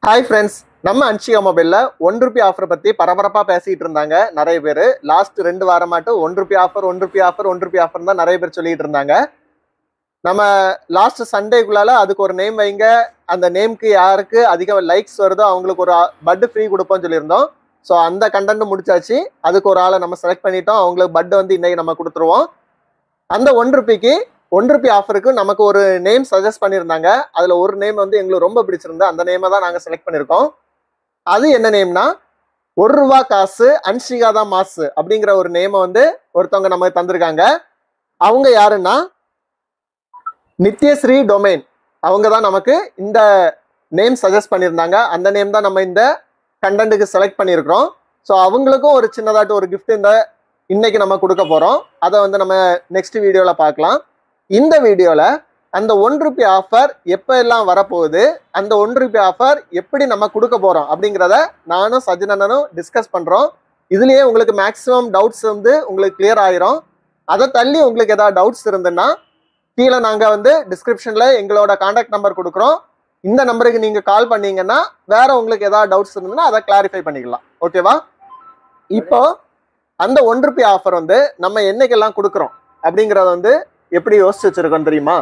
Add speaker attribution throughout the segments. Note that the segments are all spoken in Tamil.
Speaker 1: ஹாய் ஃப்ரெண்ட்ஸ் நம்ம அன்ஷிகா மொபைல்ல ஒன் ருபி ஆஃபர் பத்தி பரபரப்பா பேசிட்டு இருந்தாங்க நிறைய பேர் லாஸ்ட் ரெண்டு வாரமாட்டு one rupee offer one rupee offer one rupee offer தான் நிறைய பேர் சொல்லிட்டு இருந்தாங்க நம்ம லாஸ்ட் சண்டேக்குள்ளால அதுக்கு ஒரு நேம் வைங்க அந்த நேம்க்கு யாருக்கு அதிக லைக்ஸ் வருதோ அவங்களுக்கு ஒரு பட் ஃப்ரீ கொடுப்போம்னு சொல்லியிருந்தோம் ஸோ அந்த கண்டென்ட் முடிச்சாச்சு அதுக்கு ஒரு ஆளை நம்ம செலக்ட் பண்ணிட்டோம் அவங்களுக்கு பட் வந்து இன்னைக்கு நம்ம கொடுத்துருவோம் அந்த ஒன் ருபிக்கு ஒன் ருபி ஆஃபருக்கு நமக்கு ஒரு நேம் சஜஸ்ட் பண்ணியிருந்தாங்க அதுல ஒரு நேம் வந்து எங்களுக்கு ரொம்ப பிடிச்சிருந்தா அந்த நேமை தான் நாங்கள் செலக்ட் பண்ணியிருக்கோம் அது என்ன நேம்னா ஒரு ரூபா காசு அன்ஷிகா தான் மாசு அப்படிங்கிற ஒரு நேமை வந்து ஒருத்தவங்க நமக்கு தந்திருக்காங்க அவங்க யாருன்னா நித்யஸ்ரீ டொமைன் அவங்க தான் நமக்கு இந்த நேம் சஜஸ்ட் பண்ணியிருந்தாங்க அந்த நேம் தான் நம்ம இந்த கண்டென்ட்டுக்கு செலக்ட் பண்ணியிருக்கிறோம் ஸோ அவங்களுக்கும் ஒரு சின்னதாட்டு ஒரு gift இந்த இன்னைக்கு நம்ம கொடுக்க போகிறோம் அதை வந்து நம்ம நெக்ஸ்ட் வீடியோவில் பார்க்கலாம் இந்த வீடியோவில் அந்த ஒன் ருபி ஆஃபர் எப்போ எல்லாம் வரப்போகுது அந்த ஒன் ருபி ஆஃபர் எப்படி நம்ம கொடுக்க போகிறோம் அப்படிங்கிறத நானும் சஜினனும் டிஸ்கஸ் பண்ணுறோம் இதுலேயே உங்களுக்கு மேக்ஸிமம் டவுட்ஸ் வந்து உங்களுக்கு clear ஆயிரும் அதை தள்ளி உங்களுக்கு ஏதாவது டவுட்ஸ் இருந்துன்னா கீழே நாங்கள் வந்து டிஸ்கிரிப்ஷனில் எங்களோட காண்டாக்ட் நம்பர் கொடுக்குறோம் இந்த நம்பருக்கு நீங்கள் கால் பண்ணீங்கன்னா வேற உங்களுக்கு ஏதாவது டவுட்ஸ் இருந்ததுன்னா அதை கிளாரிஃபை பண்ணிக்கலாம் ஓகேவா இப்போ அந்த ஒன் ருபி ஆஃபர் வந்து நம்ம என்னைக்கெல்லாம் கொடுக்குறோம் அப்படிங்கிறத வந்து எப்படி யோசிச்சு வச்சிருக்கோம் தெரியுமா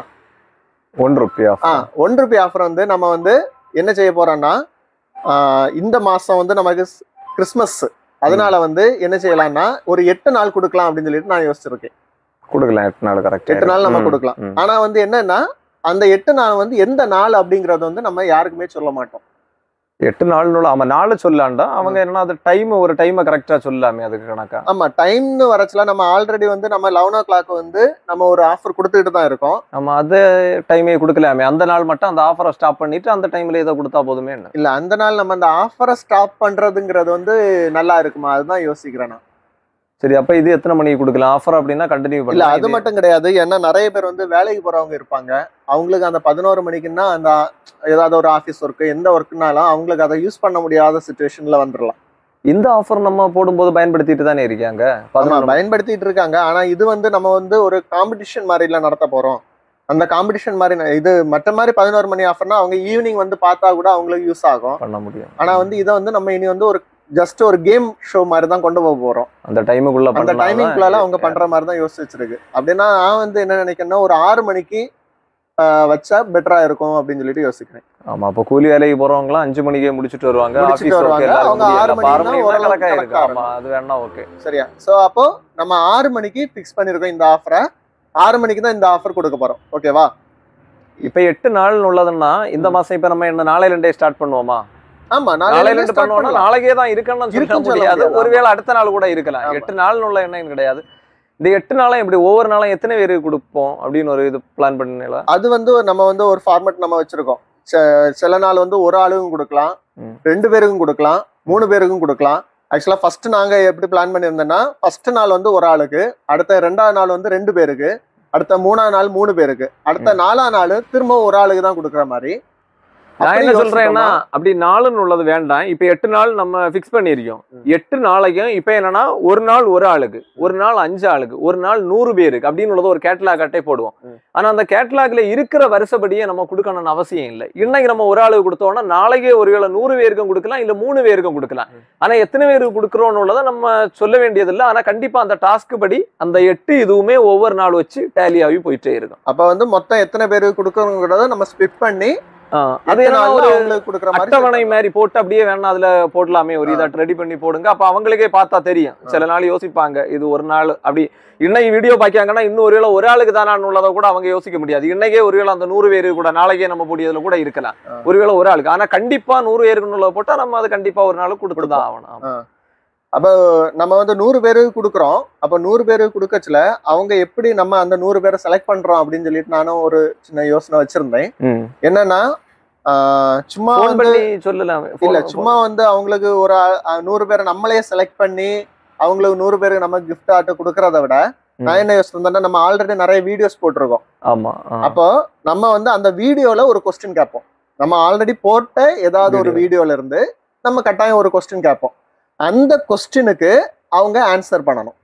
Speaker 2: ஒன் ருபி
Speaker 1: ஆ ஒன் ருபி ஆஃபர் வந்து நம்ம வந்து என்ன செய்ய போறோம்னா ஆ, இந்த மாசம் வந்து நமக்கு ஸ்- கிறிஸ்மஸ் அதனால வந்து என்ன செய்யலாம்னா ஒரு எட்டு நாள் கொடுக்கலாம் அப்படின்னு சொல்லிட்டு நான் யோசிச்சிருக்கேன்
Speaker 2: கொடுக்கலாம் எட்டு நாள் கரெக்ட்
Speaker 1: எட்டு நாள் நம்ம கொடுக்கலாம் ஆனா வந்து என்னன்னா அந்த எட்டு நாள் வந்து எந்த நாள் அப்படிங்கறது வந்து நம்ம யாருக்குமே சொல்ல மாட்டோம்
Speaker 2: எட்டு நாள் ஆமா நாலு சொல்லாண்டா அவங்க என்ன அது டைம் ஒரு டைமை கரெக்டா சொல்லாமே அதுக்கு கணக்கா
Speaker 1: ஆமா டைம்னு வரச்சுல நம்ம ஆல்ரெடி வந்து நம்ம லெவன் ஓ கிளாக் வந்து நம்ம ஒரு ஆஃபர் கொடுத்துட்டு தான் இருக்கோம்
Speaker 2: நம்ம அது டைமே கொடுக்கலாமே அந்த நாள் மட்டும் அந்த ஆஃபரை ஸ்டாப் பண்ணிட்டு அந்த டைம்ல ஏதோ கொடுத்தா போதுமே என்ன
Speaker 1: இல்ல அந்த நாள் நம்ம அந்த ஆஃபரை ஸ்டாப் பண்றதுங்கிறது வந்து நல்லா இருக்குமா அதுதான் யோசிக்கிறேன் நான்
Speaker 2: சரி அப்ப இது எத்தனை மணிக்கு கொடுக்கலாம் ஆஃபர் அப்படின்னா கண்டினியூ
Speaker 1: இல்ல
Speaker 2: பண்ணலாம்
Speaker 1: அது மட்டும் கிடையாது ஏன்னா நிறைய பேர் வந்து வேலைக்கு போறவங்க இருப்பாங்க அவங்களுக்கு அந்த பதினோரு மணிக்குன்னா அந்த ஏதாவது ஒரு ஆபீஸ் ஒர்க் எந்த ஒர்க்குனாலும் அவங்களுக்கு அதை யூஸ் பண்ண முடியாத சுச்சுவேஷன்ல வந்துடலாம்
Speaker 2: இந்த ஆஃபர் நம்ம போடும்போது பயன்படுத்திட்டு தானே இருக்காங்க
Speaker 1: ஆமா
Speaker 2: பதினொன்று
Speaker 1: பயன்படுத்திட்டு இருக்காங்க ஆனா இது வந்து நம்ம வந்து ஒரு காம்படிஷன் மாதிரில நடத்த போறோம் அந்த காம்படிஷன் மாதிரி ந- இது மற்ற மாதிரி பதினோரு மணி ஆஃபர்னா அவங்க ஈவினிங் வந்து பார்த்தா கூட அவங்களுக்கு யூஸ் ஆகும்
Speaker 2: பண்ண முடியும்
Speaker 1: ஆனா வந்து இதை வந்து நம்ம இனி வந்து ஒரு ஜஸ்ட் ஒரு கேம் ஷோ மாதிரி தான் கொண்டு போக போறோம்
Speaker 2: அந்த டைமுக்குள்ள
Speaker 1: அந்த
Speaker 2: பண்ணலாம்
Speaker 1: டைமிங்குள்ளால அவங்க பண்ற மாதிரி தான் யோசிச்சு வச்சிருக்கு அப்படின்னா நான் வந்து என்ன நினைக்கிறேன்னா ஒரு ஆறு மணிக்கு ஆஹ், வச்சா பெட்டரா இருக்கும் அப்படின்னு சொல்லிட்டு யோசிக்கிறேன்
Speaker 2: ஆமா அப்ப கூலி வேலைக்கு போறவங்க எல்லாம் அஞ்சு மணிக்கே முடிச்சிட்டு வருவாங்க
Speaker 1: முடிச்சிட்டு
Speaker 2: ஆபீஸ் ஒர்க்
Speaker 1: வருவாங்க.
Speaker 2: எல்லாரும்
Speaker 1: அவங்க ஆறு
Speaker 2: முடியல. அப்ப ஆறு
Speaker 1: மணினா
Speaker 2: மணிக்கு
Speaker 1: ஓரளவுக்கு
Speaker 2: கணக்கா இருக்கு
Speaker 1: கணக்கா
Speaker 2: ஆமா அது வேணா ஓகே
Speaker 1: சரியா சோ அப்போ நம்ம ஆறு மணிக்கு ஃபிக்ஸ் பண்ணிருக்கோம் இந்த ஆஃபரை ஆறு மணிக்கு தான் இந்த ஆஃபர் கொடுக்க போறோம் ஓகேவா
Speaker 2: இப்ப எட்டு நாள் உள்ளதுன்னா இந்த மாசம் இப்ப நம்ம என்ன நாளையில இருந்தே ஸ்டார்ட் பண்ணுவோமா
Speaker 1: ஆமா
Speaker 2: நாளையில
Speaker 1: நாளையில
Speaker 2: இருந்து
Speaker 1: ஸ்டார்ட்
Speaker 2: பண்ணுவோம்னா
Speaker 1: பண்ணலாம்
Speaker 2: நாளைக்கே தான் இருக்கணும்னு சொல்ல
Speaker 1: இருக்குன்னு சொல்ல
Speaker 2: முடியாது
Speaker 1: முடியாது.
Speaker 2: ஒருவேளை அடுத்த நாள் கூட இருக்கலாம்
Speaker 1: ஆமா.
Speaker 2: எட்டு நாள் உள்ள எண்ணம் கிடையாது இந்த எட்டு நாளும் இப்படி ஒவ்வொரு நாளும் எத்தனை பேருக்கு கொடுப்போம் அப்படின்னு ஒரு இது பிளான் பண்ணல
Speaker 1: அது வந்து நம்ம வந்து ஒரு ஃபார்மேட் நம்ம வச்சிருக்கோம் ச- சில நாள் வந்து ஒரு ஆளுக்கும் கொடுக்கலாம்
Speaker 2: ம்.
Speaker 1: ரெண்டு பேருக்கும் கொடுக்கலாம் மூணு பேருக்கும் கொடுக்கலாம் ஆக்சுவலா ஃபர்ஸ்ட் நாங்க எப்படி பிளான் பண்ணியிருந்தோம்னா ஃபர்ஸ்ட் நாள் வந்து ஒரு ஆளுக்கு அடுத்த ரெண்டாவது நாள் வந்து ரெண்டு பேருக்கு அடுத்த மூணாவது நாள் மூணு பேருக்கு அடுத்த நாலாவது நாள் திரும்ப ஒரு ஆளுக்கு தான் கொடுக்குற மாதிரி
Speaker 2: நான்
Speaker 1: அப்படி
Speaker 2: என்ன சொல்றேன்னா
Speaker 1: யோசிச்சோம்னா,
Speaker 2: அப்படி நாளுன்னு உள்ளது வேண்டாம் இப்ப எட்டு நாள் நம்ம ஃபிக்ஸ் பண்ணிருக்கோம்
Speaker 1: ம்.
Speaker 2: எட்டு நாளைக்கும் இப்ப என்னன்னா ஒரு நாள் ஒரு ஆளுக்கு ஒரு நாள் அஞ்சு ஆளுக்கு ஒரு நாள் நூறு பேருக்கு அப்படின்னு உள்ளது ஒரு கேட்டலாக் அட்டை போடுவோம்
Speaker 1: ம்.
Speaker 2: ஆனா அந்த கேட்டலாக்ல இருக்கிற வருஷப்படியே நம்ம கொடுக்கணும்னு அவசியம் இல்லை இன்னைக்கு நம்ம ஒரு ஆளுக்கு கொடுத்தோம்னா நாளைக்கே ஒருவேளை நூறு பேருக்கும் கொடுக்கலாம் இல்ல மூணு பேருக்கும் கொடுக்கலாம்
Speaker 1: ம்.
Speaker 2: ஆனா எத்தனை பேருக்கு கொடுக்குறோம்னு உள்ளதை நம்ம சொல்ல வேண்டியது இல்லை ஆனா கண்டிப்பா அந்த டாஸ்க் படி அந்த எட்டு இதுவுமே ஒவ்வொரு நாள் வச்சு டேலி ஆகி போயிட்டே இருக்கும்
Speaker 1: அப்ப வந்து மொத்தம் எத்தனை பேருக்கு கொடுக்கறோங்கிறத நம்ம ஸ்பிட் பண்ணி
Speaker 2: ஆ, அது
Speaker 1: அது
Speaker 2: என்னன்னா ஒரு
Speaker 1: அவங்களுக்கு கொடுக்குற மாதிரி
Speaker 2: அட்டவணை மாதிரி போட்டு அப்படியே வேணா அதுல போடலாமே ஒரு இதாட்டு ரெடி பண்ணி போடுங்க அப்ப அவங்களுக்கே பார்த்தா தெரியும் சில நாள் யோசிப்பாங்க இது ஒரு நாள் அப்படி இன்னைக்கு வீடியோ பாக்காங்கன்னா இன்னும் ஒருவேளை ஒரு ஆளுக்கு தானான்னு உள்ளதை கூட அவங்க யோசிக்க முடியாது இன்னைக்கே ஒருவேளை அந்த நூறு பேரு கூட நாளைக்கே நம்ம போடியதுல கூட இருக்கலாம்
Speaker 1: ஆ.
Speaker 2: ஒருவேளை ஒரு ஆளுக்கு ஆனா கண்டிப்பா நூறு பேருக்கு உள்ளதை போட்டா நம்ம அது கண்டிப்பா ஒரு நாள் கொடுத்து தான் ஆகணும்
Speaker 1: ஆ. அப்ப நம்ம வந்து நூறு பேருக்கு கொடுக்குறோம் அப்ப நூறு பேருக்கு கொடுக்கச்சுல அவங்க எப்படி நம்ம அந்த நூறு பேரை செலக்ட் பண்றோம் அப்படின்னு சொல்லிட்டு நானும் ஒரு சின்ன யோசனை வச்சிருந்தேன்
Speaker 2: ம்.
Speaker 1: என்னன்னா ஆஹ், சும்மா
Speaker 2: Phone
Speaker 1: வந்து
Speaker 2: பண்ணி சொல்லலாம்
Speaker 1: இல்ல சும்மா வந்து அவங்களுக்கு ஒரு ஆ- ஆ, நூறு பேரை நம்மளே செலக்ட் பண்ணி அவங்களுக்கு நூறு பேருக்கு நம்ம gift ஆட்டு கொடுக்கறத விட நான் என்ன யோசிச்சிருந்தேன்னா நம்ம ஆல்ரெடி நிறைய வீடியோஸ் போட்டிருக்கோம்
Speaker 2: ஆமா ஆ.
Speaker 1: அப்போ நம்ம வந்து அந்த வீடியோல ஒரு கொஸ்டின் கேட்போம் நம்ம ஆல்ரெடி போட்ட ஏதாவது ஒரு
Speaker 2: Video.
Speaker 1: வீடியோல இருந்து நம்ம கட்டாயம் ஒரு கொஸ்டின் கேட்போம் அந்த கொஸ்டினுக்கு அவங்க ஆன்சர் பண்ணணும்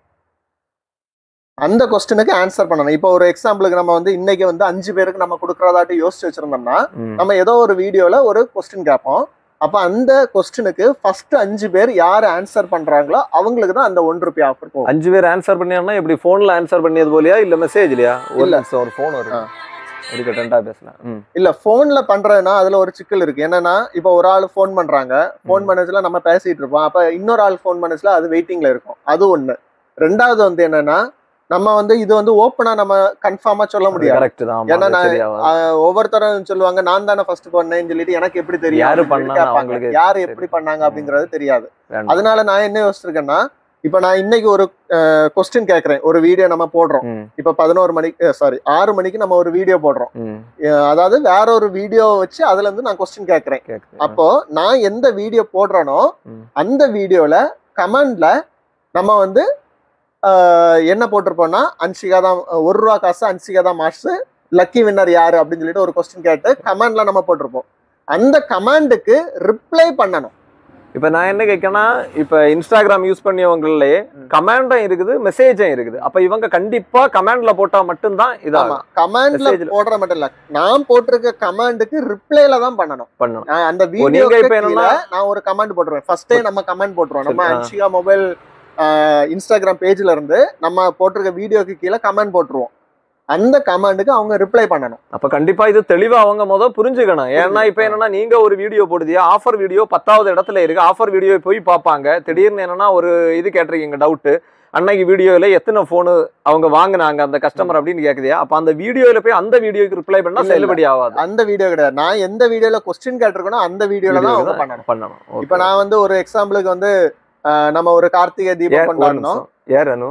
Speaker 1: அந்த கொஸ்டினுக்கு ஆன்சர் பண்ணணும் இப்போ ஒரு எக்ஸாம்பிளுக்கு நம்ம வந்து இன்னைக்கு வந்து அஞ்சு பேருக்கு நம்ம கொடுக்கறதாட்டி யோசிச்சு வச்சிருந்தோம்னா
Speaker 2: ம்.
Speaker 1: நம்ம ஏதோ ஒரு வீடியோல ஒரு கொஸ்டின் கேட்போம் அப்ப அந்த கொஸ்டினுக்கு ஃபர்ஸ்ட் அஞ்சு பேர் யார் ஆன்சர் பண்றாங்களோ அவங்களுக்கு தான் அந்த ஒன் ருபி ஆஃபர் போகும்
Speaker 2: அஞ்சு பேர் ஆன்சர் பண்ணியாங்கன்னா இப்படி போன்ல ஆன்சர் பண்ணியது போலியா இல்ல மெசேஜ்லயா ஒரு
Speaker 1: இல்ல.
Speaker 2: நிமிஷம் ஒரு போன் வருது
Speaker 1: ஆ.
Speaker 2: இருக்கு டென்டா பேசலாம் ம்.
Speaker 1: இல்ல போன்ல பண்றதுன்னா அதுல ஒரு சிக்கல் இருக்கு என்னன்னா இப்ப ஒரு ஆள் ஃபோன் பண்றாங்க ஃபோன்
Speaker 2: ம்.
Speaker 1: பண்ணதுல நம்ம பேசிட்டு இருப்போம் அப்ப இன்னொரு ஆள் ஃபோன் பண்ணதுல அது வெயிட்டிங்ல இருக்கும் அது ஒண்ணு ரெண்டாவது வந்து என்னன்னா நம்ம வந்து இது வந்து ஓப்பனா நம்ம கன்ஃபார்மா சொல்ல முடியாது
Speaker 2: கரெக்ட் தான் ஆமா,
Speaker 1: ஏன்னா
Speaker 2: அது
Speaker 1: நான்
Speaker 2: சரியாவாது.
Speaker 1: ஆஹ் ஒவ்வொருத்தரும் சொல்லுவாங்க நான் தானே ஃபர்ஸ்ட் பண்ணேன்னு சொல்லிட்டு எனக்கு எப்படி தெரியும்
Speaker 2: யாரு
Speaker 1: அப்படின்னு
Speaker 2: பண்ணான்னு
Speaker 1: கேட்பாங்க.
Speaker 2: அவங்களுக்கு
Speaker 1: யாரு
Speaker 2: தெரியும்.
Speaker 1: எப்படி பண்ணாங்க அப்படிங்கறது தெரியாது
Speaker 2: வேண்டாம்.
Speaker 1: அதனால நான் என்ன யோசிச்சிருக்கேன்னா இப்ப நான் இன்னைக்கு ஒரு கொஸ்டின் கேக்குறேன் ஒரு வீடியோ நம்ம போடுறோம்
Speaker 2: ம்,
Speaker 1: இப்ப பதினோரு மணிக்கு சாரி ஆறு மணிக்கு நம்ம ஒரு வீடியோ போடுறோம்
Speaker 2: ம்,
Speaker 1: அஹ் அதாவது வேற ஒரு வீடியோ வச்சு அதுல இருந்து நான் கொஸ்டின் கேக்குறேன்
Speaker 2: கேக்குது.
Speaker 1: அப்போ நான் எந்த வீடியோ போடுறேனோ
Speaker 2: ம்.
Speaker 1: அந்த வீடியோல கமெண்ட்ல நம்ம வந்து ஆஹ், என்ன போட்டிருப்போம்னா அன்சிகா தான் ஒரு ரூபா காசு அன்சிகா தான் மாசு லக்கி வின்னர் யாரு அப்படின்னு சொல்லிட்டு ஒரு கொஸ்டின் கேட்டு கமெண்ட்ல நம்ம போட்டிருப்போம் அந்த கமாண்டுக்கு ரிப்ளை பண்ணணும்
Speaker 2: இப்ப நான் என்ன கேட்கனா இப்ப இன்ஸ்டாகிராம் யூஸ் பண்ணியவங்களே
Speaker 1: ம்.
Speaker 2: கமாண்டும் இருக்குது மெசேஜும் இருக்குது அப்ப இவங்க கண்டிப்பா கமாண்ட்ல போட்டா மட்டும்தான்
Speaker 1: ஆமா
Speaker 2: இதாகும்
Speaker 1: கமாண்ட்ல
Speaker 2: Message ல.
Speaker 1: போடுற மட்டும் இல்ல நான் போட்டிருக்க கமாண்டுக்கு ரிப்ளைல தான் பண்ணணும்
Speaker 2: பண்ணணும்
Speaker 1: நான் அந்த
Speaker 2: நீங்க
Speaker 1: வீடியோ
Speaker 2: இப்ப என்னன்னா-
Speaker 1: நான் ஒரு கமெண்ட் போட்டுருவேன் ஃபர்ஸ்டே நம்ம கமெண்ட் போட்டுருவோம் நம்ம
Speaker 2: சரி, ஆ.
Speaker 1: அன்ஷிகா மொபைல் இன்ஸ்டாகிராம் பேஜ்ல இருந்து நம்ம போட்டிருக்க வீடியோக்கு கீழே கமெண்ட் போட்டுருவோம் அந்த கமெண்டுக்கு அவங்க ரிப்ளை பண்ணணும்
Speaker 2: அப்ப கண்டிப்பா இது தெளிவா அவங்க முத புரிஞ்சுக்கணும் ஏன்னா இப்ப
Speaker 1: புரிஞ்சுக்கணும்.
Speaker 2: என்னன்னா நீங்க ஒரு வீடியோ போடுதியா ஆஃபர் வீடியோ பத்தாவது இடத்துல இருக்கு ஆஃபர் வீடியோ போய் பார்ப்பாங்க திடீர்னு என்னன்னா ஒரு இது கேட்டிருக்கீங்க டவுட் அன்னைக்கு வீடியோல எத்தனை போனு அவங்க வாங்குனாங்க அந்த கஸ்டமர் அப்படின்னு கேக்குதியா அப்ப அந்த வீடியோல போய் அந்த வீடியோக்கு ரிப்ளை பண்ணா
Speaker 1: இல்ல, இல்ல.
Speaker 2: செல்லுபடி ஆகாது
Speaker 1: அந்த வீடியோ கிடையாது நான் எந்த வீடியோல கொஸ்டின் கேட்டிருக்கேனோ அந்த வீடியோல தான் அவங்க
Speaker 2: வீடியோக்கு
Speaker 1: பண்ணணும்
Speaker 2: பண்ணணும் Okay.
Speaker 1: இப்ப நான் வந்து ஒரு எக்ஸாம்பிளுக்கு வந்து ஆஹ், நம்ம ஒரு கார்த்திகை
Speaker 2: ஏ-
Speaker 1: தீபம்
Speaker 2: ஒரு
Speaker 1: கொண்டாடணும்
Speaker 2: நிமிஷம். யார் அனு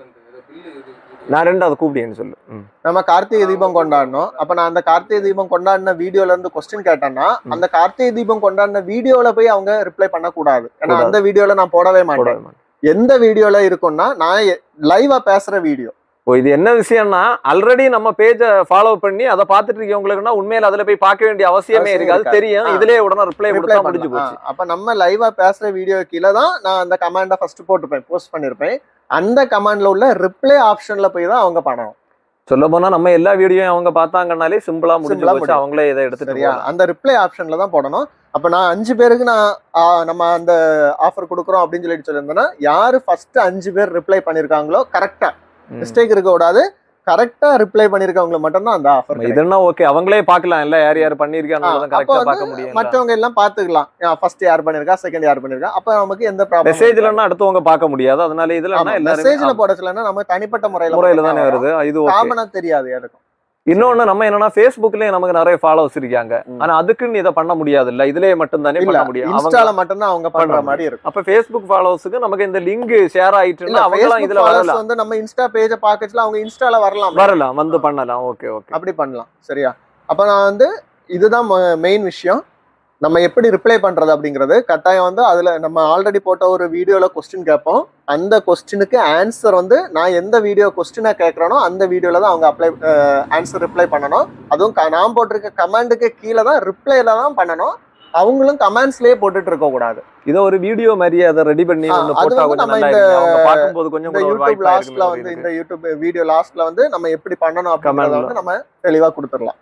Speaker 2: நான் ரெண்டாவது கூப்பிட்டேன்னு சொல்லு ம்.
Speaker 1: நம்ம கார்த்திகை தீபம் கொண்டாடணும் அப்ப நான் அந்த கார்த்திகை தீபம் கொண்டாடின வீடியோல இருந்து கொஸ்டின் கேட்டேன்னா
Speaker 2: ம்.
Speaker 1: அந்த கார்த்திகை தீபம் கொண்டாடின வீடியோல போய் அவங்க ரிப்ளை பண்ண கூடாது ஏன்னா
Speaker 2: கூடாது.
Speaker 1: அந்த வீடியோல நான் போடவே மாட்டேன்
Speaker 2: போடவே மாட்டேன்.
Speaker 1: எந்த வீடியோல இருக்கும்னா நான் லைவா பேசுற வீடியோ
Speaker 2: ஓ இது என்ன விஷயம்னா ஆல்ரெடி நம்ம பேஜை ஃபாலோ பண்ணி அதை பார்த்துட்டு இருக்கவங்களுக்குன்னா உண்மையில அதுல போய் பார்க்க வேண்டிய அவசியமே
Speaker 1: அவசியம்
Speaker 2: இருக்கு அது
Speaker 1: இருக்காது.
Speaker 2: தெரியும்
Speaker 1: ஆ.
Speaker 2: இதுலயே உடனே ரிப்ளை
Speaker 1: ரிப்ளை
Speaker 2: கொடுத்தா முடிஞ்சு போச்சு
Speaker 1: அப்ப நம்ம லைவா பேசுற வீடியோ கீழே தான் நான் அந்த கமாண்ட ஃபர்ஸ்ட் போட்டிருப்பேன் போஸ்ட் பண்ணிருப்பேன் அந்த கமாண்ட்ல உள்ள ரிப்ளை ஆப்ஷன்ல போய் தான் அவங்க பண்ணணும்
Speaker 2: சொல்ல போனா நம்ம எல்லா வீடியோ அவங்க பார்த்தாங்கனாலே சிம்பிளா முடிஞ்சு
Speaker 1: Simple ஆ
Speaker 2: போச்சு
Speaker 1: முடியும்.
Speaker 2: அவங்களே இதை எடுத்துட்டு
Speaker 1: சரியா
Speaker 2: போகலாம்.
Speaker 1: அந்த ரிப்ளை ஆப்ஷன்ல தான் போடணும் அப்ப நான் அஞ்சு பேருக்கு நான் ஆ, நம்ம அந்த ஆஃபர் கொடுக்குறோம் அப்படின்னு சொல்லிட்டு சொல்லியிருந்தேன்னா யாரு ஃபர்ஸ்ட் அஞ்சு பேர் ரிப்ளை பண்ணிருக்காங்களோ கரெக்டா
Speaker 2: ம்.
Speaker 1: மிஸ்டேக் இருக்க கூடாது கரெக்டா ரிப்ளை பண்ணிருக்கவங்க மட்டும்தான் அந்த ஆஃபர்
Speaker 2: இதுன்னா ஓகே அவங்களே பார்க்கலாம் இல்ல யார் யார் பண்ணிருக்காங்க
Speaker 1: அப்போ
Speaker 2: கரெக்டா
Speaker 1: வந்து
Speaker 2: பார்க்க முடியும்
Speaker 1: மற்றவங்க எல்லாம் பாத்துக்கலாம் ஃபர்ஸ்ட் யார் பண்ணிருக்கா செகண்ட் யார் பண்ணிருக்கா அப்ப நமக்கு எந்த ப்ராப்ளம்
Speaker 2: மெசேஜ்லன்னா அடுத்தவங்க பார்க்க முடியாது அதனால இதுல
Speaker 1: மெசேஜ்ல
Speaker 2: எல்லாரும்
Speaker 1: போட சொல்லனா நம்ம தனிப்பட்ட முறையில
Speaker 2: முறையில தானே வருது இது ஓகே
Speaker 1: காமனா தெரியாது யாருக்கும்
Speaker 2: இன்னொன்னு நம்ம என்னன்னா Facebookலயே நமக்கு நிறைய ஃபாலோவர்ஸ் இருக்காங்க
Speaker 1: ம்.
Speaker 2: ஆனா அதுக்குன்னு இதை பண்ண முடியாது இல்ல இதுலயே மட்டும் தானே
Speaker 1: இல்ல
Speaker 2: பண்ண முடியும் அவங்க
Speaker 1: இன்ஸ்டால மட்டும்தான் அவங்க பண்ற
Speaker 2: பண்ண
Speaker 1: மாதிரி இருக்கும்
Speaker 2: அப்ப ஃபேஸ்புக் ஃபாலோவர்ஸுக்கு நமக்கு இந்த லிங்க் ஷேர்
Speaker 1: இல்ல
Speaker 2: ஆயிட்டுன்னா அவங்களாம்
Speaker 1: Facebook
Speaker 2: இதுல
Speaker 1: followers
Speaker 2: வரலாம்
Speaker 1: வந்து நம்ம இன்ஸ்டா பேஜ பாக்கச்சுல அவங்க இன்ஸ்டால வரலாம்
Speaker 2: வரலாம் வந்து பண்ணலாம் ஓகே ஓகே
Speaker 1: அப்படி பண்ணலாம் சரியா அப்ப நான் வந்து இதுதான் மெயின் விஷயம் நம்ம எப்படி ரிப்ளை பண்றது அப்படிங்கிறது கட்டாயம் வந்து அதுல நம்ம ஆல்ரெடி போட்ட ஒரு வீடியோல கொஸ்டின் கேட்போம் அந்த கொஸ்டினுக்கு ஆன்சர் வந்து நான் எந்த வீடியோ கொஸ்டினை கேட்கறேனோ அந்த வீடியோல தான் அவங்க அப்ளை ஆன்சர் ரிப்ளை பண்ணணும் அதுவும் க- நான் போட்டிருக்க கமெண்டுக்கு கீழே தான் ரிப்ளைல தான் பண்ணணும் அவங்களும் கமெண்ட்ஸ்லயே போட்டுட்டு இருக்க கூடாது
Speaker 2: இத ஒரு வீடியோ மாதிரி அதை ரெடி பண்ணி
Speaker 1: ஆ,
Speaker 2: ஒண்ணு
Speaker 1: அது
Speaker 2: போட்டா
Speaker 1: வந்து
Speaker 2: கொஞ்சம்
Speaker 1: நம்ம
Speaker 2: நல்லா
Speaker 1: இந்த-
Speaker 2: இருக்கும் அவங்க பார்க்கும்போது கொஞ்சம்
Speaker 1: இந்த
Speaker 2: கூட ஒரு
Speaker 1: யூடியூப்
Speaker 2: வாய்ப்பா
Speaker 1: லாஸ்ட்ல
Speaker 2: இருக்குமே
Speaker 1: வந்து
Speaker 2: ஒரு
Speaker 1: இந்த யூடியூப் வீடியோ லாஸ்ட்ல வந்து நம்ம எப்படி பண்ணணும் அப்படிங்கறத
Speaker 2: Comment
Speaker 1: வந்து நம்ம தெளிவா கொடுத்துடலாம்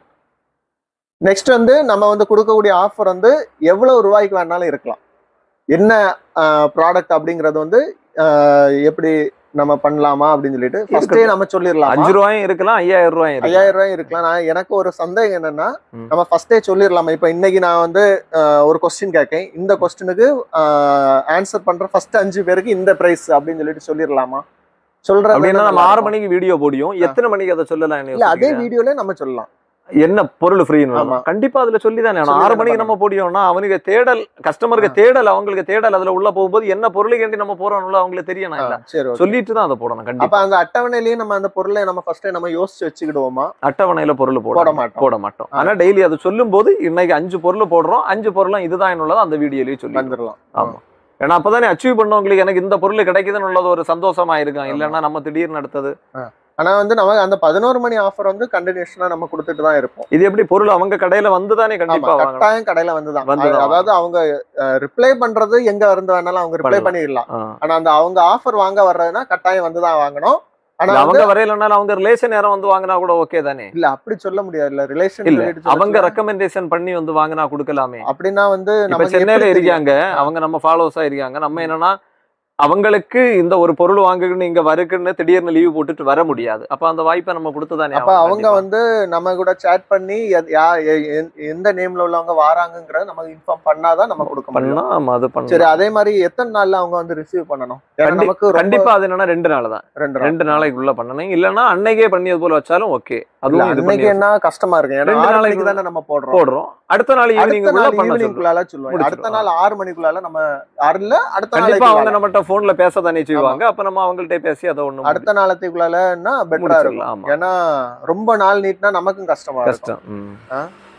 Speaker 1: நெக்ஸ்ட் வந்து நம்ம வந்து கொடுக்கக்கூடிய ஆஃபர் வந்து எவ்வளவு ரூபாய்க்கு வேணாலும் இருக்கலாம் என்ன ப்ராடக்ட் அப்படிங்கறது வந்து ஆஹ், எப்படி நம்ம பண்ணலாமா அப்படின்னு சொல்லிட்டு ஃபர்ஸ்டே நம்ம சொல்லிடலாம்
Speaker 2: அஞ்சு ரூபாயும் இருக்கலாம் ஐயாயிரம் ரூபாயும் இருக்கலாம்
Speaker 1: ஐயாயிரம் ரூபாய் இருக்கலாம் நான் எனக்கு ஒரு சந்தேகம் என்னன்னா
Speaker 2: ம்.
Speaker 1: நம்ம ஃபர்ஸ்டே சொல்லிடலாமா இப்ப இன்னைக்கு நான் வந்து ஆஹ், ஒரு கொஸ்டின் கேட்கேன் இந்த கொஸ்டினுக்கு ஆன்சர் பண்ற ஃபர்ஸ்ட் அஞ்சு பேருக்கு இந்த பிரைஸ் அப்படின்னு சொல்லிட்டு சொல்லிடலாமா சொல்றது
Speaker 2: அப்படின்னா நம்ம
Speaker 1: நல்லா
Speaker 2: ஆறு
Speaker 1: இருக்கும்.
Speaker 2: மணிக்கு வீடியோ போடியும் எத்தனை மணிக்கு அதை சொல்லலாம்
Speaker 1: இல்ல அதே
Speaker 2: யோசிக்கிறீங்க?
Speaker 1: வீடியோல நம்ம சொல்லலாம்
Speaker 2: என்ன பொருள் ஃப்ரீன்னு
Speaker 1: ஆமா.
Speaker 2: கண்டிப்பா அதுல சொல்லி தானே
Speaker 1: சொல்லி
Speaker 2: ஆறு
Speaker 1: தானே
Speaker 2: மணிக்கு நம்ம போடியோம்னா அவனுக்கு தேடல் கஸ்டமருக்கு தேடல் அவங்களுக்கு தேடல் அதுல உள்ள போகும்போது என்ன பொருளுக்கு நம்ம போறோம்ல அவங்களுக்கு தெரியணும் இல்ல
Speaker 1: ஆ, சரி okay.
Speaker 2: சொல்லிட்டு தான் அதை போடணும்
Speaker 1: அப்ப
Speaker 2: கண்டிப்பா
Speaker 1: அந்த அட்டவணையிலயும் நம்ம அந்த பொருளை நம்ம ஃபர்ஸ்ட் நம்ம யோசிச்சு வச்சுக்கிடுவோமா
Speaker 2: அட்டவணையில பொருள்
Speaker 1: போட
Speaker 2: போட
Speaker 1: மாட்டோம்.
Speaker 2: போட மாட்டோம்
Speaker 1: ஆ.
Speaker 2: ஆனா டெய்லி அதை சொல்லும் போது இன்னைக்கு அஞ்சு பொருள் போடுறோம் அஞ்சு பொருளும் இதுதான் உள்ளது அந்த வீடியோலயே சொல்லி
Speaker 1: வந்துடலாம்
Speaker 2: ஆமா ஏன்னா அப்பதானே அச்சீவ் பண்ணவங்களுக்கு எனக்கு இந்த பொருள் கிடைக்குதுன்னு உள்ளது ஒரு சந்தோஷமா இருக்கும்
Speaker 1: ஆமா.
Speaker 2: இல்லைன்னா நம்ம திடீர்னு அடுத்தது
Speaker 1: ஆனா வந்து நம்ம அந்த பதினோரு மணி ஆஃபர் வந்து கண்டினியூஷனா நம்ம கொடுத்துட்டு தான் இருப்போம்
Speaker 2: இது எப்படி பொருள் அவங்க கடையில வந்துதானே
Speaker 1: ஆமா
Speaker 2: கண்டிப்பா வாங்கணும்
Speaker 1: கட்டாயம் கடையில வந்துதான்
Speaker 2: வந்துதான்
Speaker 1: அதாவது அவங்க ரிப்ளை பண்றது எங்க இருந்து வேணாலும் அவங்க ரிப்ளை
Speaker 2: பண்ணலாம்.
Speaker 1: பண்ணிடலாம்
Speaker 2: ஆ.
Speaker 1: ஆனா அந்த அவங்க ஆஃபர் வாங்க வர்றதுன்னா கட்டாயம் வந்துதான் வாங்கணும் ஆனா
Speaker 2: இல்ல,
Speaker 1: வந்து
Speaker 2: அவங்க வரையிலனாலும் அவங்க ரிலேஷன் யாரும் வந்து வாங்கினா கூட ஓகே தானே
Speaker 1: இல்ல அப்படி சொல்ல முடியாது இல்ல ரிலேஷன்
Speaker 2: இல்ல அவங்க ரெக்கமெண்டேஷன் பண்ணி வந்து வாங்கினா கொடுக்கலாமே
Speaker 1: அப்படின்னா வந்து
Speaker 2: இப்ப
Speaker 1: நமக்கு
Speaker 2: சென்னையில
Speaker 1: எப்படி தெரியும்?
Speaker 2: இருக்காங்க அவங்க நம்ம ஃபாலோவர்ஸா இருக்காங்க நம்ம என்னன்னா அவங்களுக்கு இந்த ஒரு பொருள் வாங்குன்னு இங்க வருக்குன்னு திடீர்னு லீவ் போட்டுட்டு வர முடியாது அப்ப அந்த வாய்ப்பை நம்ம கொடுத்துதானே
Speaker 1: அப்ப
Speaker 2: ஆகணும்
Speaker 1: அவங்க
Speaker 2: கண்டிப்பா.
Speaker 1: வந்து நம்ம கூட சேட் பண்ணி எத்- யா- எ- எ- எந்த நேம்ல உள்ளவங்க வாராங்கங்கறத நமக்கு இன்ஃபார்ம் பண்ணாதான் நம்ம கொடுக்க முடியும்
Speaker 2: பண்ணா நம்ம அது
Speaker 1: சரி
Speaker 2: பண்ணலாம்
Speaker 1: அதே மாதிரி எத்தனை நாள்ல அவங்க வந்து ரிசீவ் பண்ணணும் ஏன்னா
Speaker 2: கண்டி-
Speaker 1: நமக்கு ரொம்ப-
Speaker 2: கண்டிப்பா அது என்னன்னா ரெண்டு நாள் தான்
Speaker 1: ரெண்டு நாள்
Speaker 2: ரெண்டு நாளைக்குள்ள பண்ணணும் இல்லன்னா அன்னைக்கே பண்ணி அது போல வச்சாலும் ஓகே
Speaker 1: இல்ல,
Speaker 2: அதுவும் இது
Speaker 1: அன்னைக்கு
Speaker 2: பண்ணி
Speaker 1: என்ன கஷ்டமா இருக்கு ஏன்னா
Speaker 2: ரெண்டு
Speaker 1: ஆறு
Speaker 2: நாளைக்கு
Speaker 1: மணிக்கு தானே நம்ம போடுறோம்
Speaker 2: போடுறோம் அடுத்த நாள் ஈவினிங்
Speaker 1: அடுத்த நாள்
Speaker 2: பண்ண சொல்றோம்
Speaker 1: ஈவினிங்குள்ளால சொல்லுவாங்க அடுத்த
Speaker 2: முடிச்சிடும்.
Speaker 1: நாள் ஆறு மணிக்குள்ளால நம்ம ஆறுல அடுத்த
Speaker 2: கண்டிப்பா அவங்க
Speaker 1: நாளைக்கு
Speaker 2: நம்மகிட்ட போன்ல பேச தானே செய்வாங்க அப்ப நம்ம அவங்கள்ட்ட பேசி அதை ஒண்ணு
Speaker 1: அடுத்த நாளத்துக்குள்ளாலன்னா பெட்டரா இருக்கும்
Speaker 2: முடிச்சிடலாம் ஆமா
Speaker 1: ஏன்னா ரொம்ப நாள் நீட்னா நமக்கும் கஷ்டமா இருக்கும்
Speaker 2: கஷ்டம் ம்.
Speaker 1: ஆ?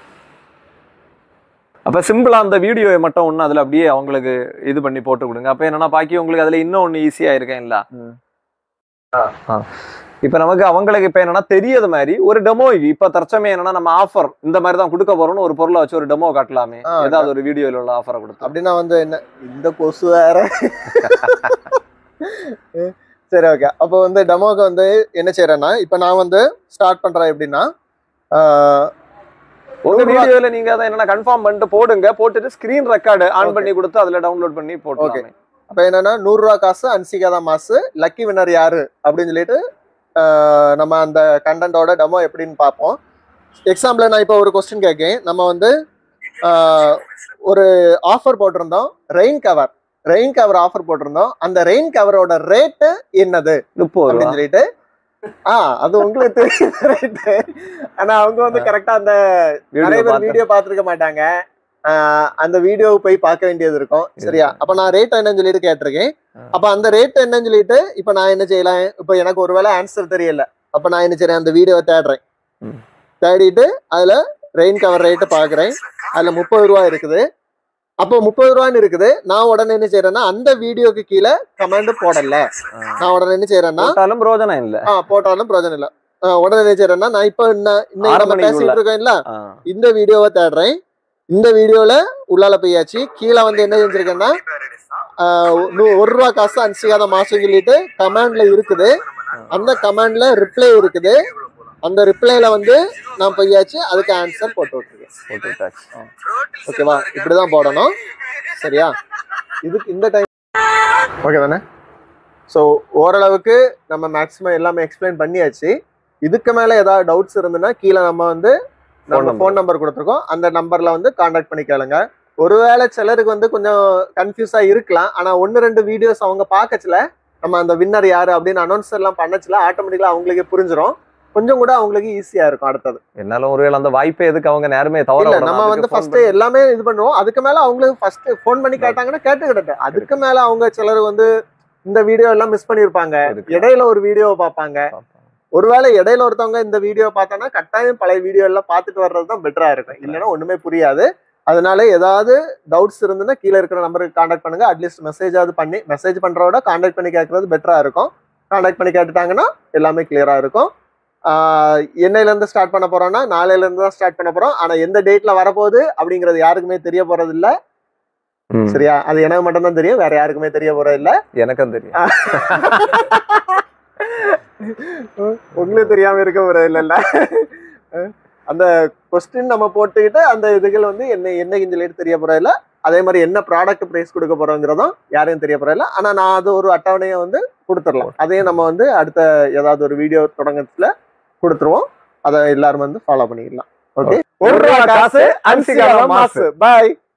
Speaker 2: அப்ப சிம்பிளா அந்த வீடியோவை மட்டும் ஒண்ணு அதுல அப்படியே அவங்களுக்கு இது பண்ணி போட்டு கொடுங்க அப்ப என்னன்னா பாக்கி உங்களுக்கு அதுல இன்னும் ஒண்ணு ஈஸியா இருக்கேன் இல்ல
Speaker 1: ம்.
Speaker 2: இப்ப நமக்கு அவங்களுக்கு இப்ப என்னன்னா தெரியாத மாதிரி ஒரு டெமோ இப்ப தற்சமயம் என்னன்னா நம்ம ஆஃபர் இந்த மாதிரி தான் கொடுக்க போறோம்னு ஒரு பொருளை வச்சு ஒரு டெமோ காட்டலாமே
Speaker 1: ஆ,
Speaker 2: ஏதாவது ஒரு வீடியோல உள்ள ஆஃபரை கொடுத்து
Speaker 1: அப்படின்னா வந்து என்ன இந்த கொசு வேற சரி ஓகே அப்போ வந்து டெமோக்கு வந்து என்ன செய்யறேன்னா இப்போ நான் வந்து ஸ்டார்ட் பண்றேன் எப்படின்னா ஆஹ்,
Speaker 2: உங்க
Speaker 1: நூறு ரூபா-
Speaker 2: வீடியோல நீங்க அதை என்னன்னா கன்ஃபார்ம் பண்ணிட்டு போடுங்க போட்டுட்டு ஸ்கிரீன் ரெக்கார்டு ஆன் பண்ணி கொடுத்து அதுல டவுன்லோட் பண்ணி போட்டுலாமே
Speaker 1: அப்ப என்னன்னா நூறு ரூபா காசு அன்சிகாதா மாசு லக்கி வின்னர் யாரு அப்படின்னு சொல்லிட்டு ஆஹ், நம்ம அந்த கண்டென்ட்டோட டெமோ எப்படின்னு பார்ப்போம் எக்ஸாம்பிள் நான் இப்போ ஒரு கொஸ்டின் கேட்கேன் நம்ம வந்து ஆஹ், ஒரு ஆஃபர் போட்டிருந்தோம் rain cover rain cover offer போட்டிருந்தோம் அந்த ரெயின் கவரோட ரேட்டு என்னது
Speaker 2: முப்பது ரூபா
Speaker 1: அப்படின்னு சொல்லிட்டு ஆ அது உங்களுக்கு தெரியும் ரேட்டு ஆனா அவங்க வந்து கரெக்டா அந்த நிறைய
Speaker 2: வீடியோ
Speaker 1: பேர்
Speaker 2: பார்த்து
Speaker 1: வீடியோ பார்த்துருக்க மாட்டாங்க ஆஹ் அந்த வீடியோ போய் பார்க்க வேண்டியது இருக்கும் சரியா அப்ப நான் ரேட் என்னன்னு சொல்லிட்டு கேட்டிருக்கேன்
Speaker 2: ஆ.
Speaker 1: அப்ப அந்த ரேட் என்னன்னு சொல்லிட்டு இப்ப நான் என்ன செய்யலாம் இப்ப எனக்கு ஒருவேளை ஆன்சர் தெரியல அப்ப நான் என்ன செய்றேன் அந்த வீடியோவை தேடுறேன்
Speaker 2: ம்.
Speaker 1: தேடிட்டு அதுல ரெயின் கவர் ரேட்டு பாக்குறேன் அதுல முப்பது ரூபா இருக்குது அப்போ முப்பது ரூபான்னு இருக்குது நான் உடனே என்ன செய்யறேன்னா அந்த வீடியோக்கு கீழே கமெண்ட் போடல நான் உடனே என்ன செய்யறேன்னா
Speaker 2: போட்டாலும் பிரயோஜனம் இல்ல
Speaker 1: ஆ போட்டாலும் பிரயோஜனம் இல்ல ஆ, உடனே என்ன செய்யறேன்னா நான் இப்போ இன்ன- இன்னைக்கு
Speaker 2: ஆறு
Speaker 1: நம்ம
Speaker 2: மணிக்குள்ள.
Speaker 1: பேசிட்டு இருக்கோம்ல
Speaker 2: ஆ.
Speaker 1: இந்த வீடியோவை தேடுறேன் இந்த வீடியோல உள்ளால போயாச்சு கீழே வந்து என்ன செஞ்சிருக்கேன்னா ஆஹ் நூ- ஒரு ரூபா காசு அனுசிக்காத மாசம் சொல்லிட்டு கமெண்ட்ல இருக்குது அந்த கமெண்ட்ல ரிப்ளை இருக்குது அந்த ரிப்ளைல வந்து நான் போயாச்சு அதுக்கு ஆன்சர் போட்டு விட்டுருக்கேன்
Speaker 2: போட்டு விட்டாச்சு.
Speaker 1: ஓகேவா இப்படிதான் போடணும் சரியா இதுக்கு இந்த டைம் ஓகே தானே ஸோ ஓரளவுக்கு நம்ம மேக்ஸிமம் எல்லாமே எக்ஸ்பிளைன் பண்ணியாச்சு இதுக்கு மேல ஏதாவது டவுட்ஸ் இருந்ததுன்னா கீழே நம்ம வந்து நம்ம
Speaker 2: number.
Speaker 1: ஃபோன் நம்பர் கொடுத்துருக்கோம் அந்த நம்பர்ல வந்து காண்டாக்ட் பண்ணி கேளுங்க ஒருவேளை சிலருக்கு வந்து கொஞ்சம் கன்ஃபியூஸா இருக்கலாம் ஆனா ஒன்னு ரெண்டு வீடியோஸ் அவங்க பார்க்கச்சுல நம்ம அந்த வின்னர் யாரு அப்படின்னு அனௌன்ஸ் எல்லாம் பண்ணச்சுல ஆட்டோமேட்டிக்கலா அவங்களுக்கே புரிஞ்சிரும் கொஞ்சம் கூட அவங்களுக்கு ஈஸியா இருக்கும் அடுத்தது
Speaker 2: என்னாலும் ஒருவேளை அந்த வாய்ப்பை எதுக்கு அவங்க நேரமே தவற
Speaker 1: இல்ல
Speaker 2: விடணும்?
Speaker 1: நம்ம
Speaker 2: அதுக்கு
Speaker 1: வந்து
Speaker 2: phone
Speaker 1: ஃபர்ஸ்ட்
Speaker 2: பண்ணி-
Speaker 1: எல்லாமே இது பண்ணுவோம் அதுக்கு மேல அவங்களுக்கு ஃபர்ஸ்ட் ஃபோன் பண்ணி கேட்டாங்கன்னா கேட்டுக்கிட்டு அதுக்கு மேல அவங்க சிலர் வந்து இந்த வீடியோ எல்லாம் மிஸ் பண்ணிருப்பாங்க
Speaker 2: இருக்கலாம்.
Speaker 1: இடையில ஒரு வீடியோவை பார்ப்பாங்க
Speaker 2: பார்ப்போம்.
Speaker 1: ஒருவேளை இடையில ஒருத்தவங்க இந்த வீடியோ பார்த்தானா கட்டாயம் பழைய வீடியோ எல்லாம் பார்த்துட்டு வர்றது தான் பெட்டரா இருக்கும் இல்லைன்னா ஒண்ணுமே புரியாது அதனால ஏதாவது டவுட்ஸ் இருந்ததுன்னா கீழே இருக்கிற நம்பருக்கு காண்டாக்ட் பண்ணுங்க அட்லீஸ்ட் மெசேஜாவது பண்ணி மெசேஜ் பண்றதோட காண்டாக்ட் பண்ணி கேட்கறது பெட்டரா இருக்கும் காண்டாக்ட் பண்ணி கேட்டுட்டாங்கன்னா எல்லாமே கிளியரா இருக்கும் ஆஹ் என்னையில இருந்து ஸ்டார்ட் பண்ண போறோம்னா நாளையில இருந்து தான் ஸ்டார்ட் பண்ண போறோம் ஆனா எந்த டேட்ல வரப்போகுது அப்படிங்கிறது யாருக்குமே தெரிய போறது இல்ல
Speaker 2: ம்.
Speaker 1: சரியா அது எனக்கு மட்டும் தான் தெரியும் வேற யாருக்குமே தெரிய போறது இல்ல
Speaker 2: எனக்கும் தெரியும்
Speaker 1: உங்களுக்கு தெரியாம இருக்க போறது இல்லைல்ல அந்த கொஸ்டின் நம்ம போட்டுக்கிட்டு அந்த இதுகள் வந்து என்ன என்ன சொல்லிட்டு தெரிய போறதில்ல அதே மாதிரி என்ன ப்ராடக்ட் பிரைஸ் கொடுக்க போறோங்கிறதும் யாரையும் தெரிய போறதில்ல ஆனா நான் அது ஒரு அட்டவணையை வந்து கொடுத்துடலாம் அதையும் நம்ம வந்து அடுத்த ஏதாவது ஒரு வீடியோ தொடங்கத்துல கொடுத்துருவோம் அதை எல்லாரும் வந்து ஃபாலோ பண்ணிக்கலாம் ஓகே
Speaker 2: ஒரு ரூபா காசு, அன்சிகால மாசு.
Speaker 1: பாய்